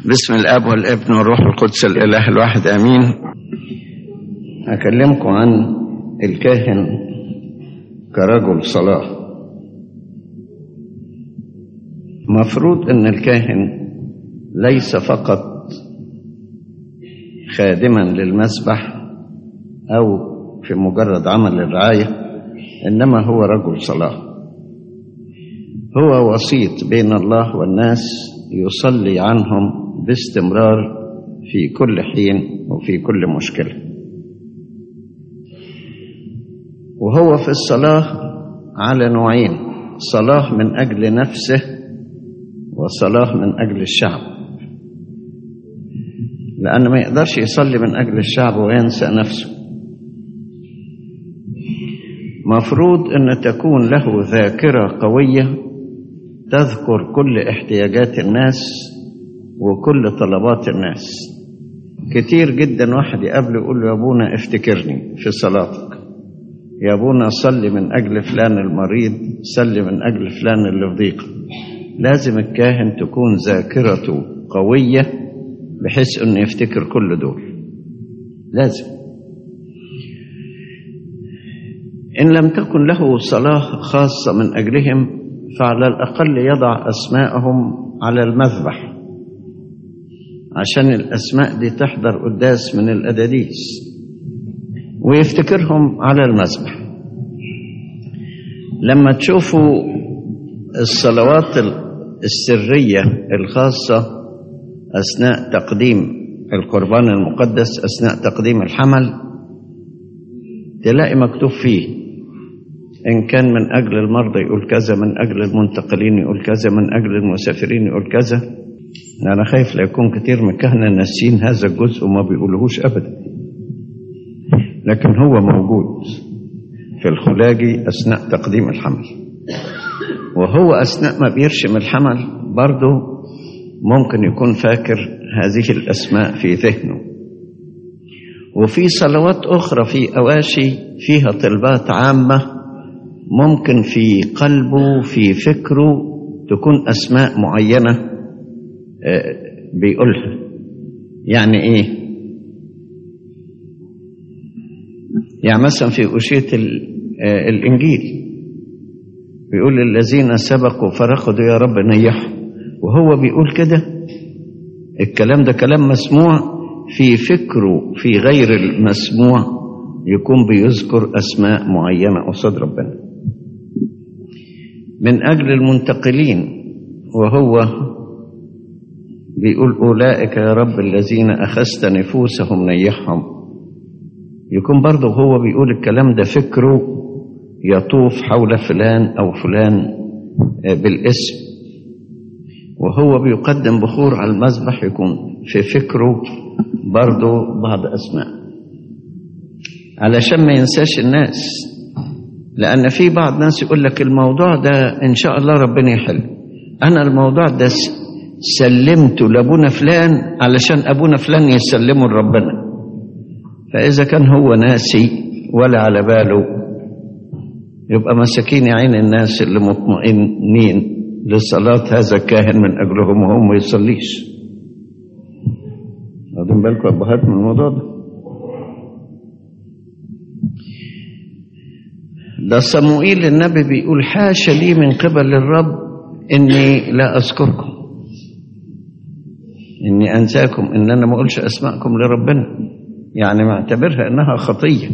بسم الاب والابن والروح القدس الاله الواحد امين اكلمكم عن الكاهن كرجل صلاه مفروض ان الكاهن ليس فقط خادما للمسبح او في مجرد عمل الرعايه انما هو رجل صلاه هو وسيط بين الله والناس يصلي عنهم باستمرار في كل حين وفي كل مشكله وهو في الصلاه على نوعين صلاه من اجل نفسه وصلاه من اجل الشعب لانه ما يقدرش يصلي من اجل الشعب وينسى نفسه مفروض ان تكون له ذاكره قويه تذكر كل احتياجات الناس وكل طلبات الناس كتير جدا واحد يقابله يقول له يا ابونا افتكرني في صلاتك يا ابونا صلي من اجل فلان المريض صلي من اجل فلان اللي في ضيق لازم الكاهن تكون ذاكرته قويه بحيث انه يفتكر كل دول لازم ان لم تكن له صلاه خاصه من اجلهم فعلى الأقل يضع أسماءهم على المذبح عشان الأسماء دي تحضر قداس من الأداديس ويفتكرهم على المذبح لما تشوفوا الصلوات السرية الخاصة أثناء تقديم القربان المقدس أثناء تقديم الحمل تلاقي مكتوب فيه إن كان من أجل المرضى يقول كذا من أجل المنتقلين يقول كذا من أجل المسافرين يقول كذا أنا خايف لا يكون كتير من الكهنة ناسين هذا الجزء وما بيقولهوش أبدا لكن هو موجود في الخلاجي أثناء تقديم الحمل وهو أثناء ما بيرشم الحمل برضه ممكن يكون فاكر هذه الأسماء في ذهنه وفي صلوات أخرى في أواشي فيها طلبات عامة ممكن في قلبه في فكره تكون أسماء معينة بيقولها يعني إيه يعني مثلا في أشية الإنجيل بيقول الذين سبقوا فرقدوا يا رب نيحهم وهو بيقول كده الكلام ده كلام مسموع في فكره في غير المسموع يكون بيذكر أسماء معينة قصاد ربنا من أجل المنتقلين وهو بيقول أولئك يا رب الذين أخذت نفوسهم نيحهم يكون برضه هو بيقول الكلام ده فكره يطوف حول فلان أو فلان بالاسم وهو بيقدم بخور على المذبح يكون في فكره برضه بعض أسماء علشان ما ينساش الناس لأن في بعض ناس يقول لك الموضوع ده إن شاء الله ربنا يحل أنا الموضوع ده سلمته لأبونا فلان علشان أبونا فلان يسلمه لربنا فإذا كان هو ناسي ولا على باله يبقى مساكين عين الناس اللي مطمئنين لصلاة هذا الكاهن من أجلهم وهم ما يصليش واخدين بالكم أبهات من الموضوع ده ده صموئيل النبي بيقول حاشا لي من قبل الرب اني لا اذكركم اني انساكم ان انا ما اقولش اسماءكم لربنا يعني معتبرها انها خطيه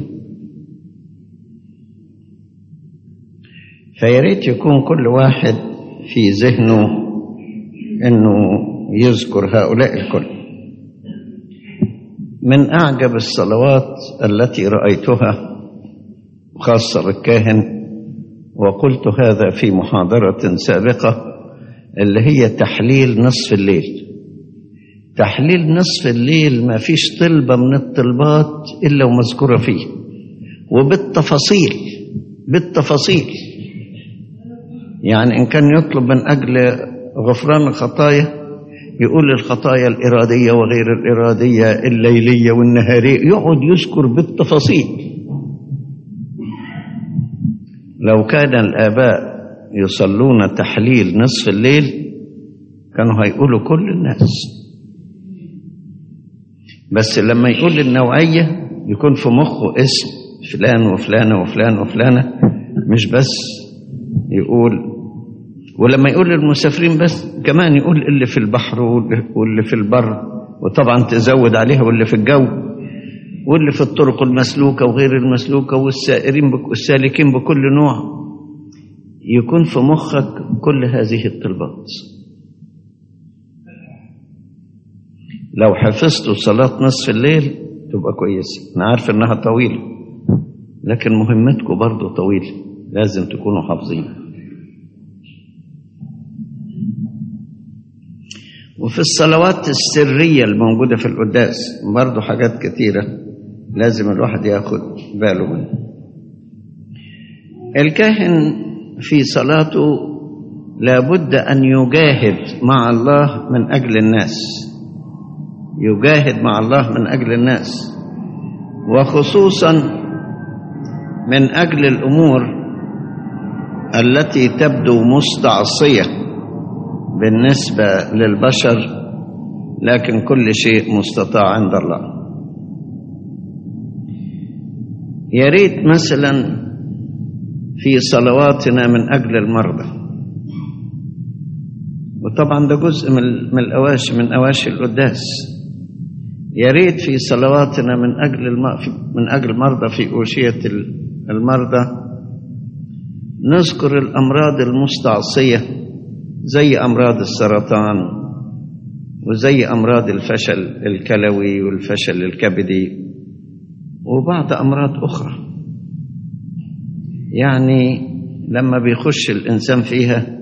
فيا ريت يكون كل واحد في ذهنه انه يذكر هؤلاء الكل من اعجب الصلوات التي رايتها خاصة بالكاهن وقلت هذا في محاضرة سابقة اللي هي تحليل نصف الليل تحليل نصف الليل ما فيش طلبة من الطلبات إلا ومذكورة فيه وبالتفاصيل بالتفاصيل يعني إن كان يطلب من أجل غفران الخطايا يقول الخطايا الإرادية وغير الإرادية الليلية والنهارية يقعد يذكر بالتفاصيل لو كان الآباء يصلون تحليل نصف الليل كانوا هيقولوا كل الناس بس لما يقول النوعية يكون في مخه اسم فلان وفلانة وفلان وفلانة مش بس يقول ولما يقول المسافرين بس كمان يقول اللي في البحر واللي في البر وطبعا تزود عليها واللي في الجو واللي في الطرق المسلوكة وغير المسلوكة والسائرين والسالكين بكل نوع يكون في مخك كل هذه الطلبات لو حفظتوا صلاة نصف الليل تبقى كويسة أنا عارف إنها طويلة لكن مهمتكم برضو طويلة لازم تكونوا حافظين وفي الصلوات السرية الموجودة في القداس برضو حاجات كتيرة لازم الواحد ياخد باله منها الكاهن في صلاته لابد أن يجاهد مع الله من أجل الناس يجاهد مع الله من أجل الناس وخصوصا من أجل الأمور التي تبدو مستعصية بالنسبة للبشر لكن كل شيء مستطاع عند الله يا ريت مثلا في صلواتنا من أجل المرضى وطبعا ده جزء من الأواشي من أواشي القداس يا ريت في صلواتنا من أجل من أجل المرضى في أوشية المرضى نذكر الأمراض المستعصية زي أمراض السرطان وزي أمراض الفشل الكلوي والفشل الكبدي وبعض أمراض أخرى يعني لما بيخش الإنسان فيها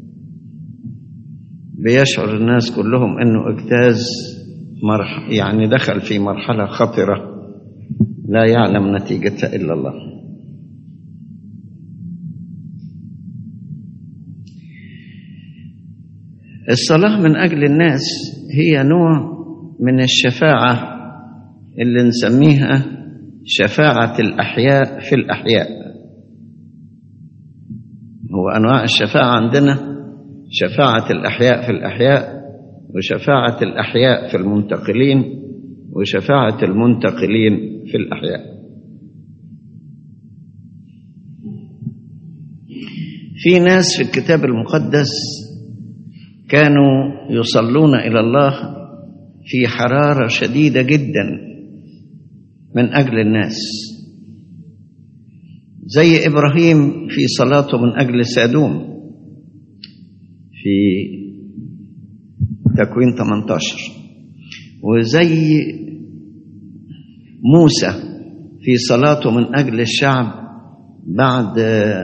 بيشعر الناس كلهم أنه اجتاز مرح يعني دخل في مرحلة خطرة لا يعلم نتيجتها إلا الله الصلاة من أجل الناس هي نوع من الشفاعة اللي نسميها شفاعة الأحياء في الأحياء هو أنواع الشفاعة عندنا شفاعة الأحياء في الأحياء وشفاعة الأحياء في المنتقلين وشفاعة المنتقلين في الأحياء في ناس في الكتاب المقدس كانوا يصلون إلى الله في حرارة شديدة جدا من أجل الناس زي إبراهيم في صلاته من أجل سادوم في تكوين 18 وزي موسى في صلاته من أجل الشعب بعد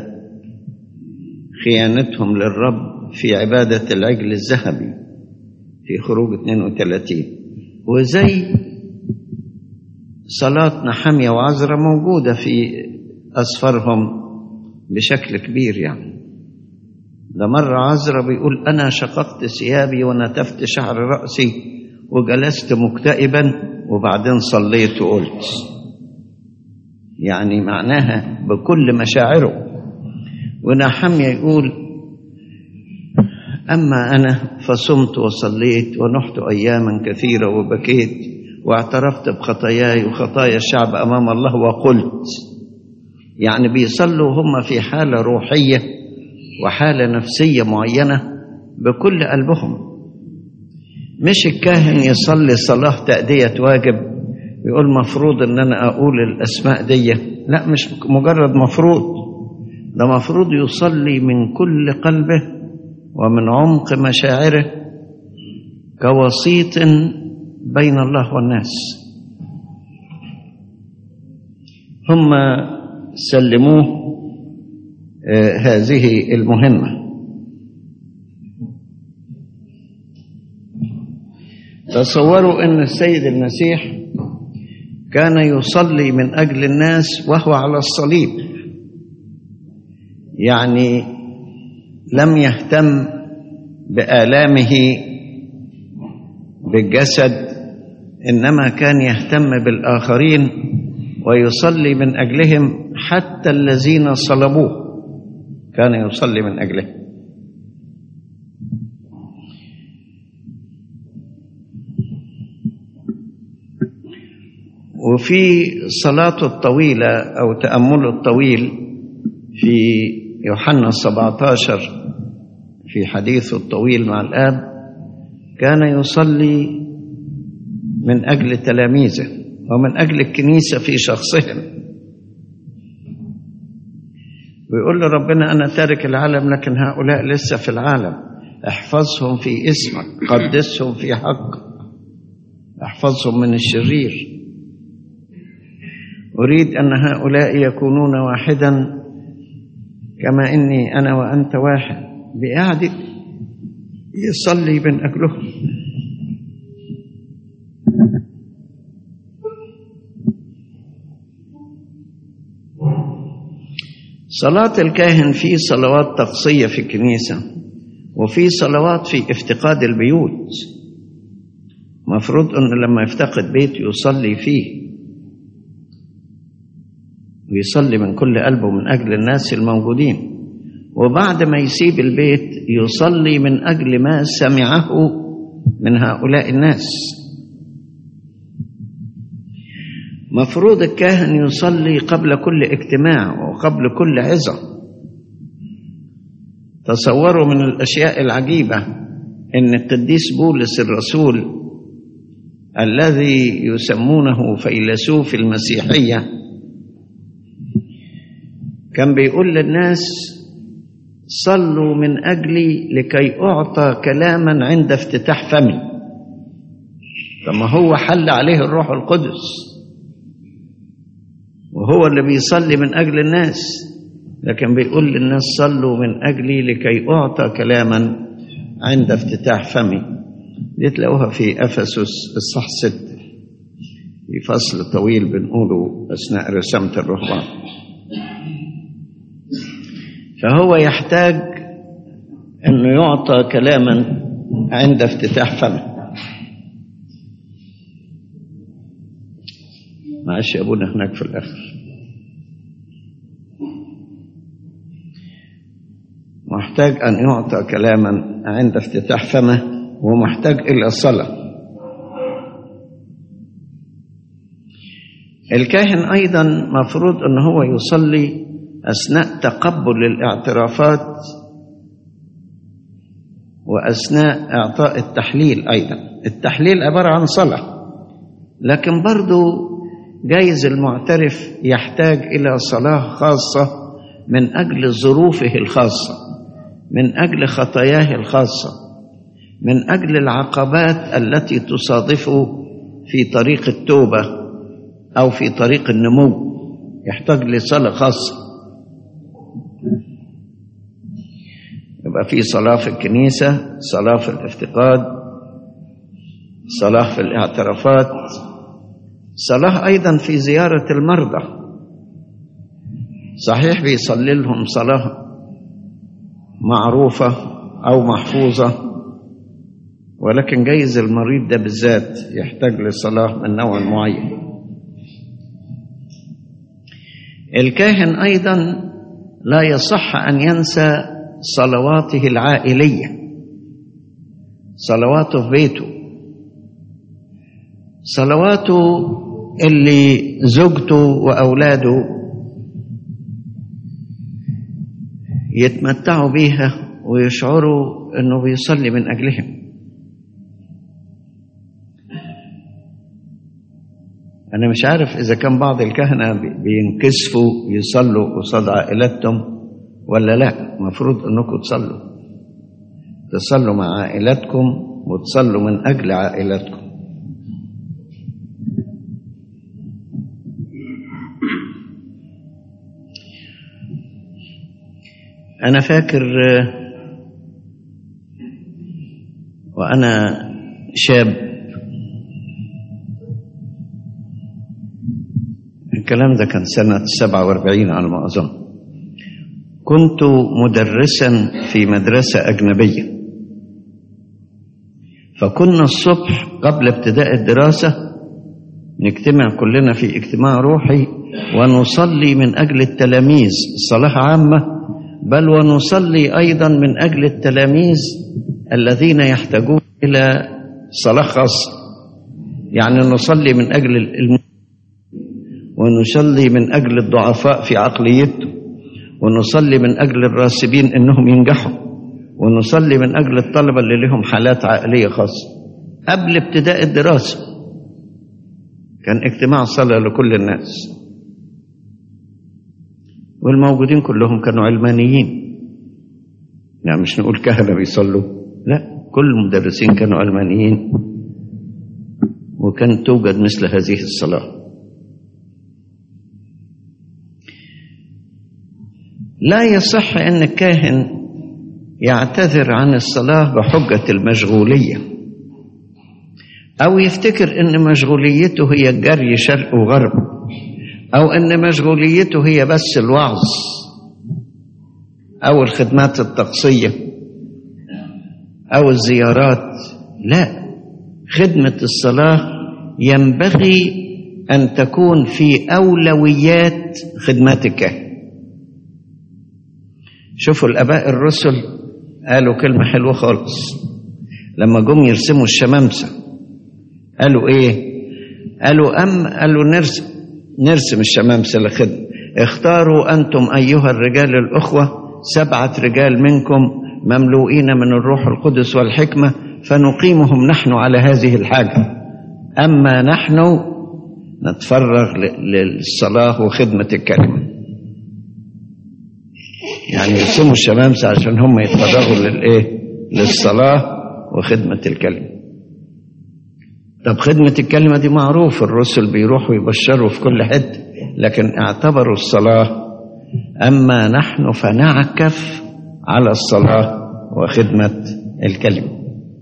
خيانتهم للرب في عبادة العجل الذهبي في خروج 32 وزي صلاة نحمية وعزرة موجودة في أسفارهم بشكل كبير يعني ده مرة عزرة بيقول أنا شققت ثيابي ونتفت شعر رأسي وجلست مكتئبا وبعدين صليت وقلت يعني معناها بكل مشاعره ونحمية يقول أما أنا فصمت وصليت ونحت أياما كثيرة وبكيت واعترفت بخطاياي وخطايا الشعب أمام الله وقلت يعني بيصلوا هم في حالة روحية وحالة نفسية معينة بكل قلبهم مش الكاهن يصلي صلاة تأدية واجب يقول مفروض ان انا اقول الاسماء دي لا مش مجرد مفروض ده مفروض يصلي من كل قلبه ومن عمق مشاعره كوسيط بين الله والناس هم سلموه آه هذه المهمه تصوروا ان السيد المسيح كان يصلي من اجل الناس وهو على الصليب يعني لم يهتم بالامه بالجسد انما كان يهتم بالاخرين ويصلي من اجلهم حتى الذين صلبوه كان يصلي من اجلهم وفي صلاته الطويلة أو تأمله الطويل في يوحنا 17 في حديثه الطويل مع الآب كان يصلي من أجل تلاميذه ومن أجل الكنيسة في شخصهم ويقول له ربنا أنا تارك العالم لكن هؤلاء لسه في العالم احفظهم في اسمك قدسهم في حقك احفظهم من الشرير أريد أن هؤلاء يكونون واحدا كما إني أنا وأنت واحد بقعد يصلي من أجلهم صلاة الكاهن في صلوات تقصية في الكنيسة وفي صلوات في افتقاد البيوت مفروض أنه لما يفتقد بيت يصلي فيه ويصلي من كل قلبه من أجل الناس الموجودين وبعد ما يسيب البيت يصلي من أجل ما سمعه من هؤلاء الناس مفروض الكاهن يصلي قبل كل اجتماع وقبل كل عظة تصوروا من الأشياء العجيبة أن القديس بولس الرسول الذي يسمونه فيلسوف المسيحية كان بيقول للناس صلوا من أجلي لكي أعطى كلاما عند افتتاح فمي طب ما هو حل عليه الروح القدس وهو اللي بيصلي من أجل الناس لكن بيقول للناس صلوا من أجلي لكي أعطى كلاما عند افتتاح فمي دي تلاقوها في أفسس الصح ستة في فصل طويل بنقوله أثناء رسامة الرهبان فهو يحتاج أنه يعطى كلاما عند افتتاح فمه معلش يا ابونا هناك في الآخر محتاج أن يعطى كلاما عند افتتاح فمه ومحتاج إلى صلاة الكاهن أيضا مفروض أن هو يصلي أثناء تقبل الاعترافات وأثناء إعطاء التحليل أيضا التحليل عبارة عن صلاة لكن برضو جايز المعترف يحتاج إلى صلاة خاصة من أجل ظروفه الخاصة من أجل خطاياه الخاصة من أجل العقبات التي تصادفه في طريق التوبة أو في طريق النمو يحتاج لصلاة خاصة يبقى في صلاة في الكنيسة صلاة في الافتقاد صلاة في الاعترافات صلاة أيضا في زيارة المرضى صحيح بيصلي لهم صلاة معروفة أو محفوظة ولكن جايز المريض ده بالذات يحتاج لصلاة من نوع معين الكاهن أيضا لا يصح أن ينسى صلواته العائلية صلواته في بيته صلواته اللي زوجته وأولاده يتمتعوا بيها ويشعروا أنه بيصلي من أجلهم أنا مش عارف إذا كان بعض الكهنة بينكسفوا يصلوا قصاد عائلتهم ولا لا مفروض أنكم تصلوا تصلوا مع عائلتكم وتصلوا من أجل عائلتكم أنا فاكر وأنا شاب الكلام ده كان سنة 47 على ما أظن كنت مدرسا في مدرسة أجنبية فكنا الصبح قبل ابتداء الدراسة نجتمع كلنا في اجتماع روحي ونصلي من أجل التلاميذ صلاة عامة بل ونصلي أيضا من أجل التلاميذ الذين يحتاجون إلى صلاة خاصة يعني نصلي من أجل الم... ونصلي من أجل الضعفاء في عقليته ونصلي من أجل الراسبين إنهم ينجحوا ونصلي من أجل الطلبة اللي لهم حالات عقلية خاصة قبل ابتداء الدراسة كان اجتماع صلاة لكل الناس والموجودين كلهم كانوا علمانيين يعني مش نقول كهنة بيصلوا لا كل المدرسين كانوا علمانيين وكان توجد مثل هذه الصلاة لا يصح أن الكاهن يعتذر عن الصلاة بحجة المشغولية أو يفتكر أن مشغوليته هي الجري شرق وغرب أو أن مشغوليته هي بس الوعظ أو الخدمات الطقسية أو الزيارات لا خدمة الصلاة ينبغي أن تكون في أولويات خدمات الكاهن شوفوا الآباء الرسل قالوا كلمة حلوة خالص لما جم يرسموا الشمامسة قالوا إيه؟ قالوا أم قالوا نرسم نرسم الشمامسة لخدمة اختاروا أنتم أيها الرجال الأخوة سبعة رجال منكم مملوئين من الروح القدس والحكمة فنقيمهم نحن على هذه الحاجة أما نحن نتفرغ للصلاة وخدمة الكلمة يعني يرسموا الشمامسة عشان هم يتفرغوا للإيه؟ للصلاة وخدمة الكلمة طب خدمة الكلمة دي معروف الرسل بيروحوا يبشروا في كل حتة لكن اعتبروا الصلاة أما نحن فنعكف على الصلاة وخدمة الكلمة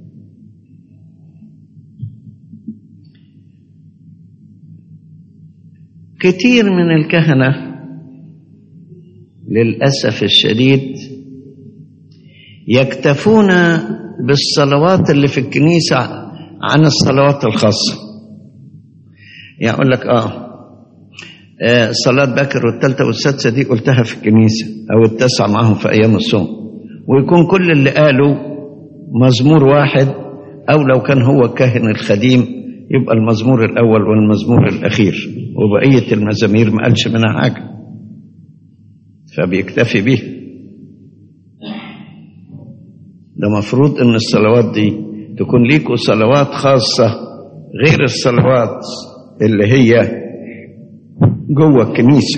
كتير من الكهنة للأسف الشديد يكتفون بالصلوات اللي في الكنيسة عن الصلوات الخاصة يعني أقول لك آه آه، صلاة بكر والثالثة والسادسة دي قلتها في الكنيسة أو التاسعة معاهم في أيام الصوم ويكون كل اللي قالوا مزمور واحد أو لو كان هو الكاهن الخديم يبقى المزمور الأول والمزمور الأخير وبقية المزامير ما قالش منها حاجة فبيكتفي به ده مفروض ان الصلوات دي تكون ليكوا صلوات خاصة غير الصلوات اللي هي جوه الكنيسة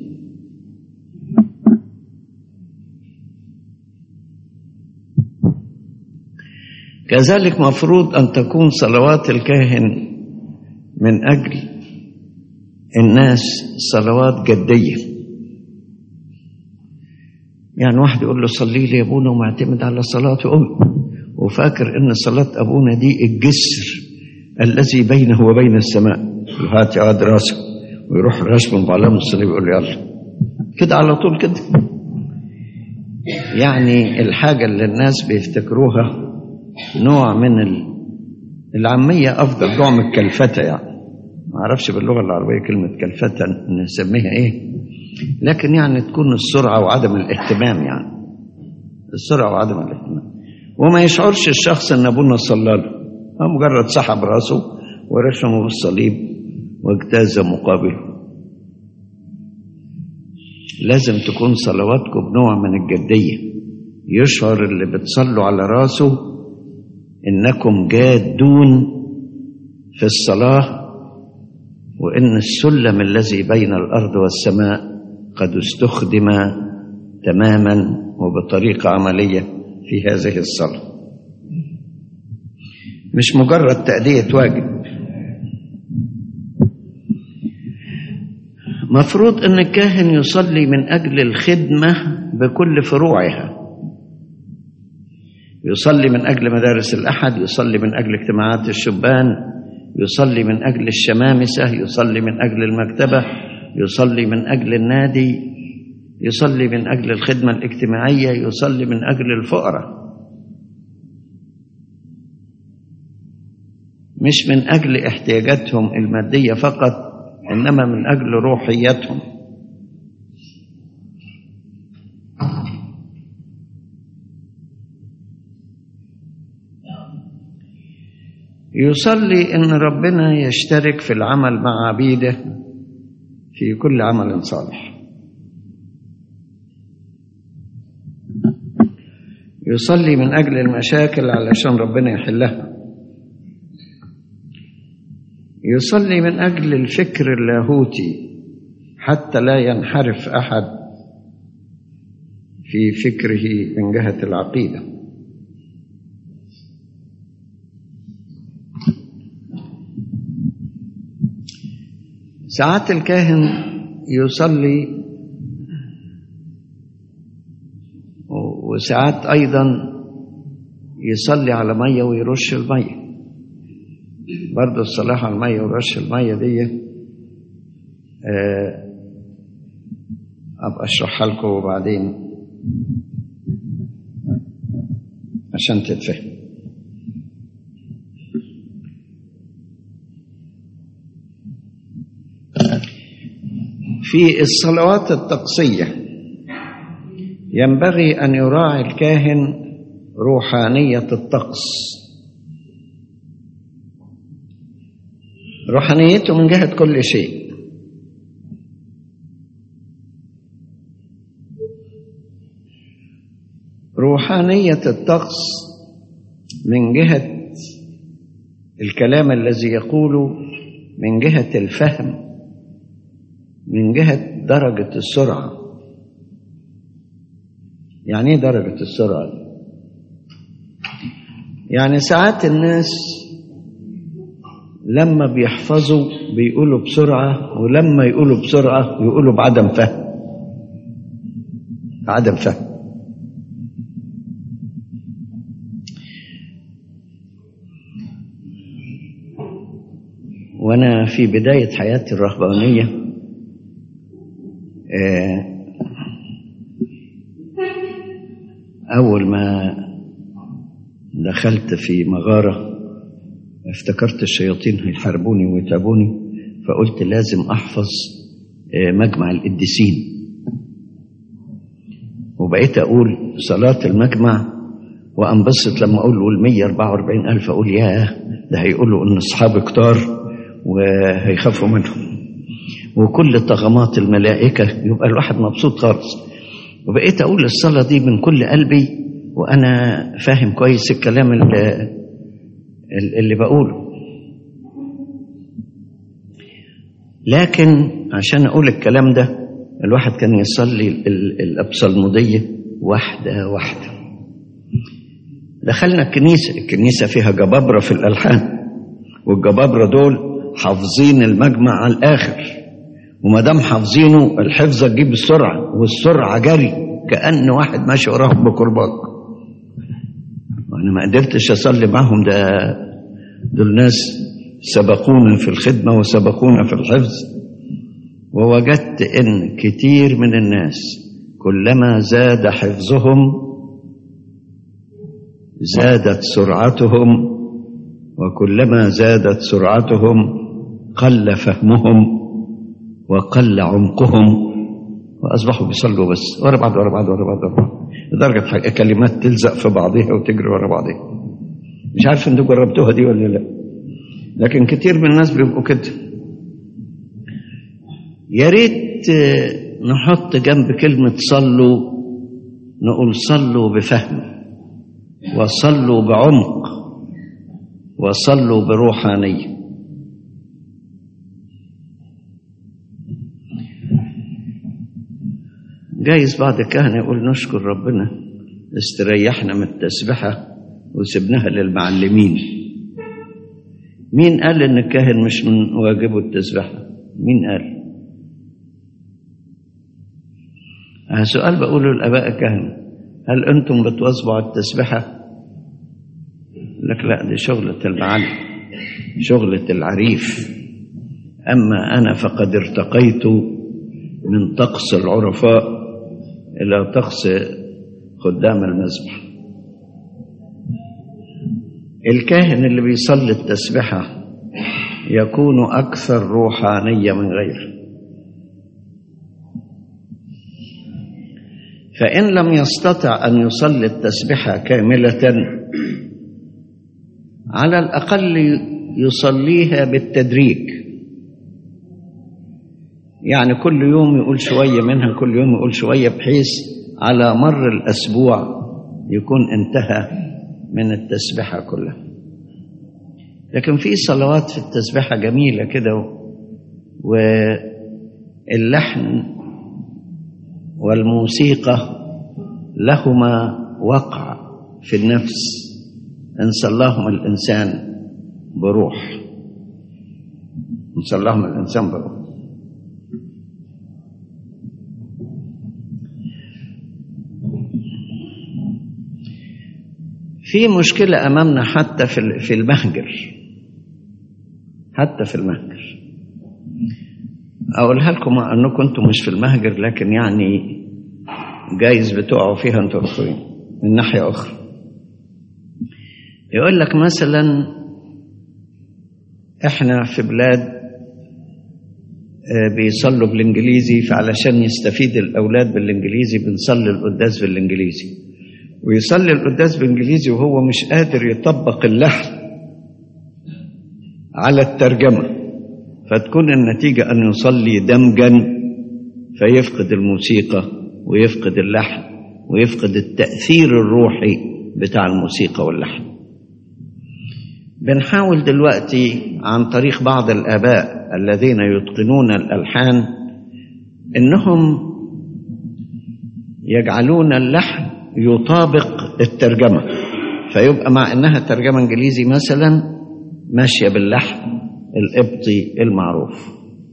كذلك مفروض أن تكون صلوات الكاهن من أجل الناس صلوات جديه يعني واحد يقول له صلي لي يا ابونا ومعتمد على صلاة أمي وفاكر ان صلاة ابونا دي الجسر الذي بينه وبين السماء هات يا راسك ويروح رسم بعلامة الصليب يقول له يلا كده على طول كده يعني الحاجة اللي الناس بيفتكروها نوع من ال... العامية أفضل نوع من الكلفتة يعني ما أعرفش باللغة العربية كلمة كلفتة نسميها إيه لكن يعني تكون السرعة وعدم الاهتمام يعني السرعة وعدم الاهتمام وما يشعرش الشخص ان ابونا صلى له هو مجرد سحب راسه ورشمه بالصليب واجتاز مقابله لازم تكون صلواتكم بنوع من الجدية يشعر اللي بتصلوا على راسه انكم جادون في الصلاة وان السلم الذي بين الارض والسماء قد استخدم تماما وبطريقة عملية في هذه الصلاة مش مجرد تأدية واجب مفروض أن الكاهن يصلي من أجل الخدمة بكل فروعها يصلي من أجل مدارس الأحد يصلي من أجل اجتماعات الشبان يصلي من أجل الشمامسة يصلي من أجل المكتبة يصلي من أجل النادي يصلي من أجل الخدمة الاجتماعية يصلي من أجل الفقراء مش من أجل احتياجاتهم المادية فقط إنما من أجل روحيتهم يصلي إن ربنا يشترك في العمل مع عبيده في كل عمل صالح يصلي من أجل المشاكل علشان ربنا يحلها يصلي من أجل الفكر اللاهوتي حتى لا ينحرف أحد في فكره من جهة العقيدة ساعات الكاهن يصلي وساعات أيضا يصلي على مية ويرش المية برضه الصلاة على المية ورش المية دي آه، أبقى أشرحها لكم وبعدين عشان تتفهم في الصلوات الطقسية ينبغي أن يراعي الكاهن روحانية الطقس روحانيته من جهة كل شيء روحانية الطقس من جهة الكلام الذي يقوله من جهة الفهم من جهة درجة السرعة يعني ايه درجة السرعة دي؟ يعني ساعات الناس لما بيحفظوا بيقولوا بسرعة ولما يقولوا بسرعة يقولوا بعدم فهم عدم فهم وأنا في بداية حياتي الرهبانية آه، أول ما دخلت في مغارة افتكرت الشياطين هيحاربوني ويتعبوني فقلت لازم أحفظ آه، مجمع القديسين وبقيت أقول صلاة المجمع وأنبسط لما أقول له 144 ألف أقول ياه ده هيقولوا إن أصحابي كتار وهيخافوا منهم وكل طغمات الملائكة يبقى الواحد مبسوط خالص وبقيت أقول الصلاة دي من كل قلبي وأنا فاهم كويس الكلام اللي, اللي بقوله لكن عشان أقول الكلام ده الواحد كان يصلي ال- الأبصلمودية واحدة واحدة دخلنا الكنيسة الكنيسة فيها جبابرة في الألحان والجبابرة دول حافظين المجمع على الآخر وما دام حافظينه الحفظة تجيب السرعة والسرعة جري كأن واحد ماشي وراهم بكرباج وأنا ما قدرتش أصلي معاهم ده دول ناس سبقونا في الخدمة وسبقونا في الحفظ ووجدت إن كتير من الناس كلما زاد حفظهم زادت سرعتهم وكلما زادت سرعتهم قل فهمهم وقل عمقهم واصبحوا بيصلوا بس ورا بعض ورا بعض ورا بعض ورا بعض لدرجه حاجة كلمات تلزق في بعضها وتجري ورا بعضها مش عارف انتوا جربتوها دي ولا لا لكن كتير من الناس بيبقوا كده يا ريت آه، نحط جنب كلمة صلوا نقول صلوا بفهم وصلوا بعمق وصلوا بروحانيه جايز بعض الكهنة يقول نشكر ربنا استريحنا من التسبحة وسبناها للمعلمين مين قال ان الكاهن مش من واجبه التسبحة مين قال آه سؤال بقوله للآباء الكهنة هل أنتم بتواظبوا على التسبحة لك لا دي شغلة المعلم شغلة العريف أما أنا فقد ارتقيت من طقس العرفاء إلى طقس خدام المذبح الكاهن اللي بيصلي التسبحة يكون أكثر روحانية من غيره فإن لم يستطع أن يصلي التسبحة كاملة على الأقل يصليها بالتدريج يعني كل يوم يقول شوية منها كل يوم يقول شوية بحيث على مر الأسبوع يكون انتهى من التسبحة كلها لكن في صلوات في التسبحة جميلة كده واللحن والموسيقى لهما وقع في النفس إن صلاهم الإنسان بروح إن صلاهم الإنسان بروح في مشكلة أمامنا حتى في في المهجر حتى في المهجر أقولها لكم مع أنكم أنتم مش في المهجر لكن يعني جايز بتقعوا فيها أنتم الآخرين من ناحية أخرى يقول لك مثلا إحنا في بلاد بيصلوا بالإنجليزي فعلشان يستفيد الأولاد بالإنجليزي بنصلي القداس بالإنجليزي ويصلي القداس بالإنجليزي وهو مش قادر يطبق اللحن على الترجمة فتكون النتيجة أن يصلي دمجا فيفقد الموسيقى ويفقد اللحن ويفقد التأثير الروحي بتاع الموسيقى واللحن بنحاول دلوقتي عن طريق بعض الآباء الذين يتقنون الألحان إنهم يجعلون اللحن يطابق الترجمة فيبقى مع إنها ترجمة إنجليزي مثلا ماشية باللحن القبطي المعروف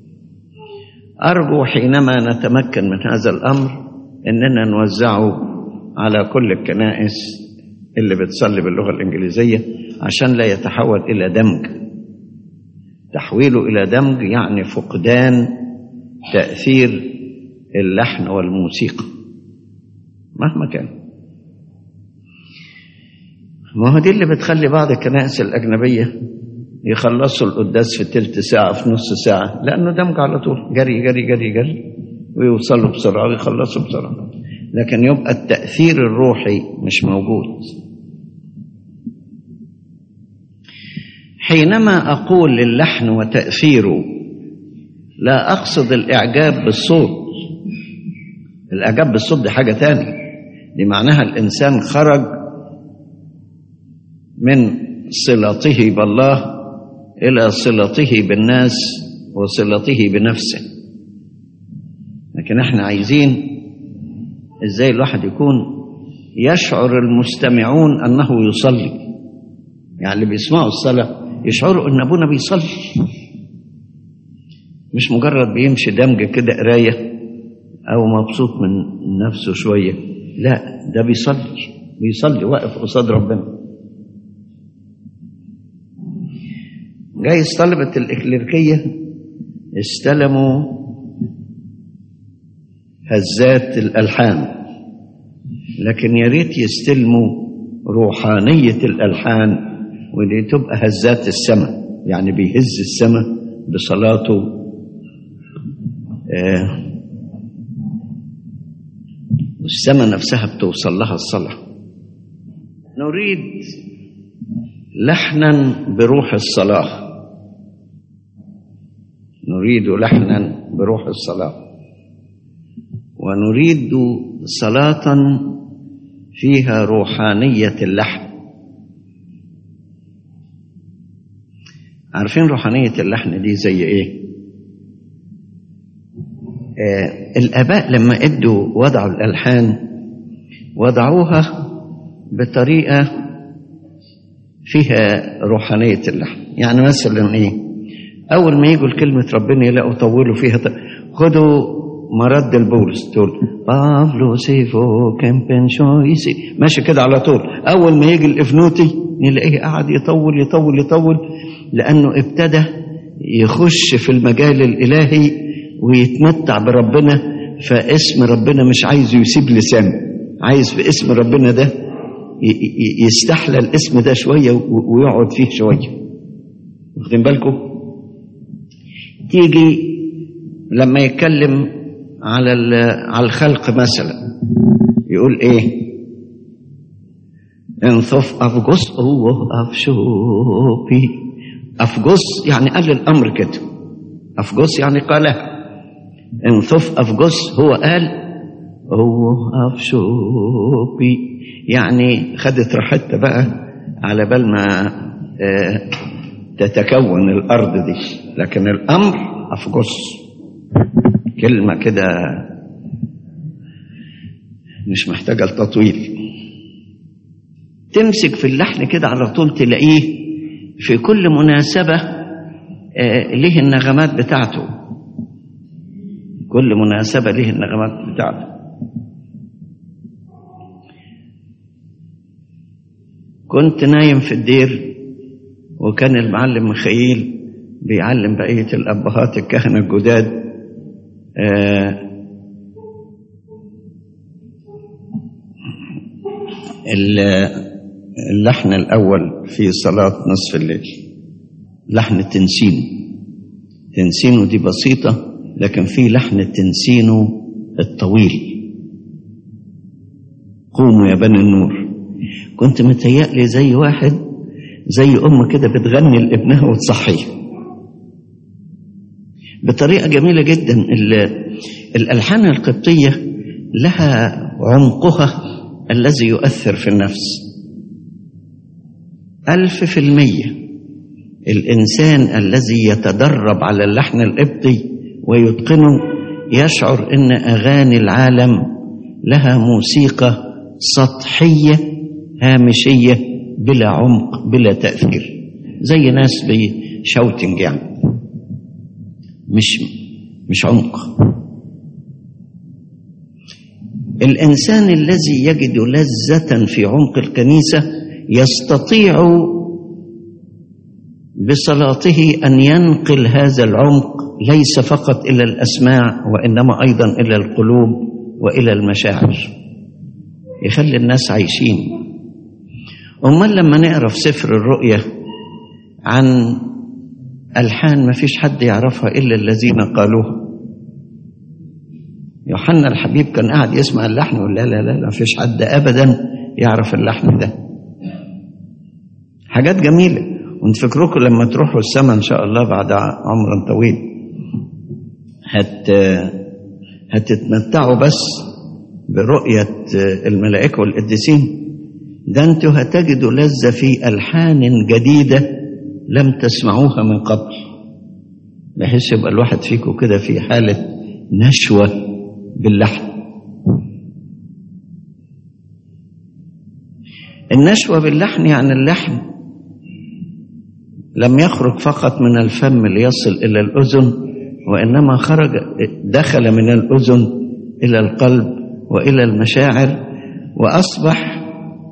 أرجو حينما نتمكن من هذا الأمر إننا نوزعه على كل الكنائس اللي بتصلي باللغة الإنجليزية عشان لا يتحول إلى دمج تحويله إلى دمج يعني فقدان تأثير اللحن والموسيقى مهما كان ما هو دي اللي بتخلي بعض الكنائس الأجنبية يخلصوا القداس في تلت ساعة في نص ساعة لأنه دمج على طول جري جري جري جري ويوصلوا بسرعة ويخلصوا بسرعة لكن يبقى التأثير الروحي مش موجود حينما أقول اللحن وتأثيره لا أقصد الإعجاب بالصوت الإعجاب بالصوت دي حاجة تانية دي معناها الإنسان خرج من صلته بالله إلى صلته بالناس وصلته بنفسه لكن احنا عايزين ازاي الواحد يكون يشعر المستمعون انه يصلي يعني اللي بيسمعوا الصلاه يشعروا ان ابونا بيصلي مش مجرد بيمشي دمج كده قرايه او مبسوط من نفسه شويه لا ده بيصلي بيصلي واقف قصاد ربنا جايز طلبة الإكليركية استلموا هزات الألحان لكن يا ريت يستلموا روحانية الألحان ودي تبقى هزات السماء يعني بيهز السماء بصلاته آه والسماء نفسها بتوصل لها الصلاة نريد لحنا بروح الصلاة نريد لحنا بروح الصلاة ونريد صلاة فيها روحانية اللحن عارفين روحانية اللحن دي زي ايه آه الآباء لما ادوا وضعوا الألحان وضعوها بطريقة فيها روحانية اللحن يعني مثلا ايه أول ما يجوا كلمة ربنا يلاقوا طولوا فيها خدوا مرد البولس تقول بافلو سيفو كامبن شويسي ماشي كده على طول أول ما يجي الإفنوتي نلاقيه قاعد يطول يطول يطول لأنه ابتدى يخش في المجال الإلهي ويتمتع بربنا فاسم ربنا مش عايزه يسيب لسانه عايز في اسم ربنا ده يستحلى الاسم ده شوية ويقعد فيه شوية واخدين بالكم تيجي لما يتكلم على على الخلق مثلا يقول ايه انثف افجس الله افشوبي افجس يعني قال الامر كده افجس يعني قالها انثف افجس هو قال هو افشوبي يعني خدت راحتها بقى على بال ما آه تتكون الارض دي لكن الامر افجس كلمه كده مش محتاجه لتطويل تمسك في اللحن كده على طول تلاقيه في كل مناسبه آه ليه النغمات بتاعته كل مناسبه ليه النغمات بتاعته كنت نايم في الدير وكان المعلم مخيل بيعلم بقية الأبهات الكهنة الجداد آه اللحن الأول في صلاة نصف الليل لحن التنسين تنسينه دي بسيطة لكن في لحن التنسينه الطويل قوموا يا بني النور كنت متهيألي زي واحد زي أم كده بتغني لابنها وتصحيه بطريقة جميلة جدا الألحان القبطية لها عمقها الذي يؤثر في النفس ألف في المية الإنسان الذي يتدرب على اللحن القبطي ويتقنه يشعر أن أغاني العالم لها موسيقى سطحية هامشية بلا عمق بلا تأثير زي ناس بشوتنج يعني مش مش عمق الإنسان الذي يجد لذة في عمق الكنيسة يستطيع بصلاته أن ينقل هذا العمق ليس فقط إلى الأسماع وإنما أيضا إلى القلوب وإلى المشاعر يخلي الناس عايشين أمال لما نقرا في سفر الرؤيا عن ألحان ما فيش حد يعرفها إلا الذين قالوها يوحنا الحبيب كان قاعد يسمع اللحن ولا لا لا لا فيش حد أبدا يعرف اللحن ده حاجات جميلة وانت فكركم لما تروحوا السماء إن شاء الله بعد عمر طويل هت هتتمتعوا بس برؤية الملائكة والقديسين ده انتوا هتجدوا لذة في ألحان جديدة لم تسمعوها من قبل بحيث يبقى الواحد فيكم كده في حالة نشوة باللحن النشوة باللحن يعني اللحن لم يخرج فقط من الفم ليصل إلى الأذن وإنما خرج دخل من الأذن إلى القلب وإلى المشاعر وأصبح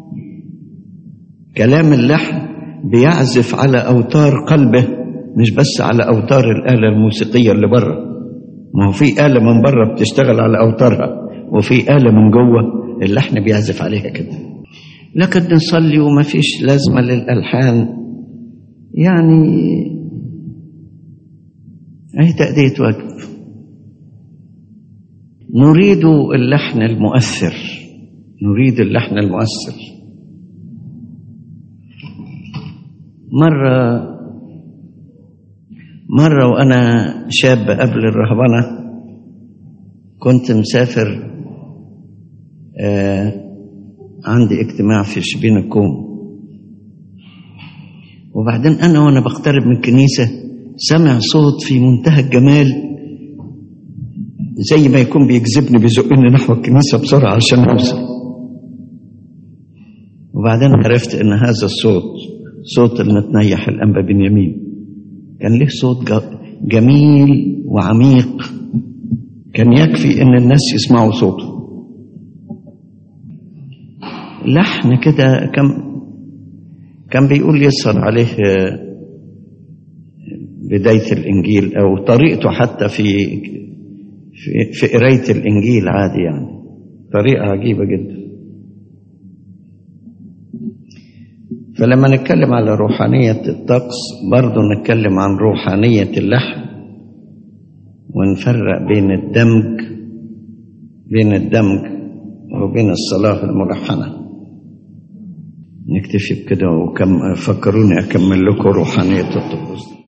كلام اللحن بيعزف على أوتار قلبه مش بس على أوتار الآلة الموسيقية اللي بره ما هو في آلة من بره بتشتغل على أوتارها وفي آلة من جوه اللحن بيعزف عليها كده لكن نصلي وما فيش لازمة للألحان يعني أي تأدية واجب نريد اللحن المؤثر نريد اللحن المؤثر مرة مرة وأنا شاب قبل الرهبنة كنت مسافر آه عندي اجتماع في شبين الكوم وبعدين أنا وأنا بقترب من الكنيسة سمع صوت في منتهى الجمال زي ما يكون بيجذبني بيزقني نحو الكنيسة بسرعة عشان أوصل وبعدين عرفت إن هذا الصوت صوت المتنيح الأنبا بنيامين كان له صوت جميل وعميق كان يكفي إن الناس يسمعوا صوته لحن كده كان كان بيقول يسهر عليه بداية الإنجيل أو طريقته حتى في في, في قراية الإنجيل عادي يعني طريقة عجيبة جدا فلما نتكلم على روحانية الطقس برضو نتكلم عن روحانية اللحن ونفرق بين الدمج بين الدمج وبين الصلاة الملحنة نكتفي بكده وكم فكروني أكمل لكم روحانية الطقوس